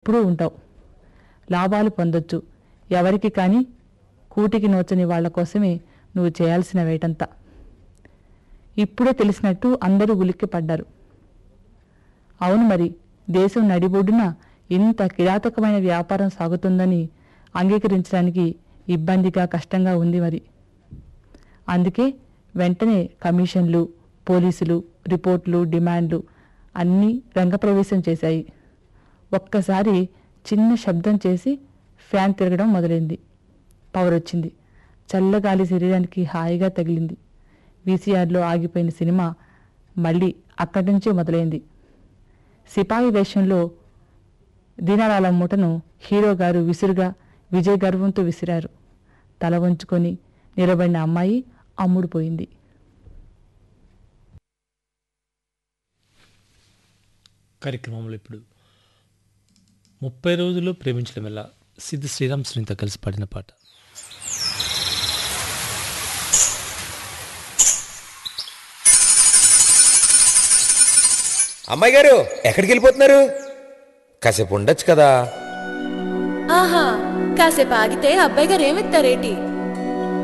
ఎప్పుడూ ఉంటావు లాభాలు పొందొచ్చు ఎవరికి కానీ కూటికి నోచని వాళ్ళ కోసమే నువ్వు చేయాల్సిన వేటంతా ఇప్పుడే తెలిసినట్టు అందరూ ఉలిక్కి పడ్డారు అవును మరి దేశం నడిబొడ్డున ఇంత కిరాతకమైన వ్యాపారం సాగుతుందని అంగీకరించడానికి ఇబ్బందిగా కష్టంగా ఉంది మరి అందుకే వెంటనే కమిషన్లు పోలీసులు రిపోర్ట్లు డిమాండ్లు అన్నీ రంగప్రవేశం చేశాయి ఒక్కసారి చిన్న శబ్దం చేసి ఫ్యాన్ తిరగడం మొదలైంది పవర్ వచ్చింది చల్లగాలి శరీరానికి హాయిగా తగిలింది వీసీఆర్లో ఆగిపోయిన సినిమా మళ్ళీ అక్కడి నుంచే మొదలైంది సిపాయి వేషంలో దీనారాల మూటను హీరో గారు విసురుగా విజయ్ గర్వంతో విసిరారు తల వంచుకొని నిలబడిన అమ్మాయి అమ్ముడుపోయింది కార్యక్రమంలో ఇప్పుడు ముప్పై రోజులు ప్రేమించడం ఎలా సిద్ధ శ్రీరామ్ శ్రీనితో కలిసి పాడిన పాట అమ్మాయి గారు ఎక్కడికి వెళ్ళిపోతున్నారు కాసేపు ఉండొచ్చు కదా ఆహా కాసేపు ఆగితే అబ్బాయి గారు ఏమిస్తారేటి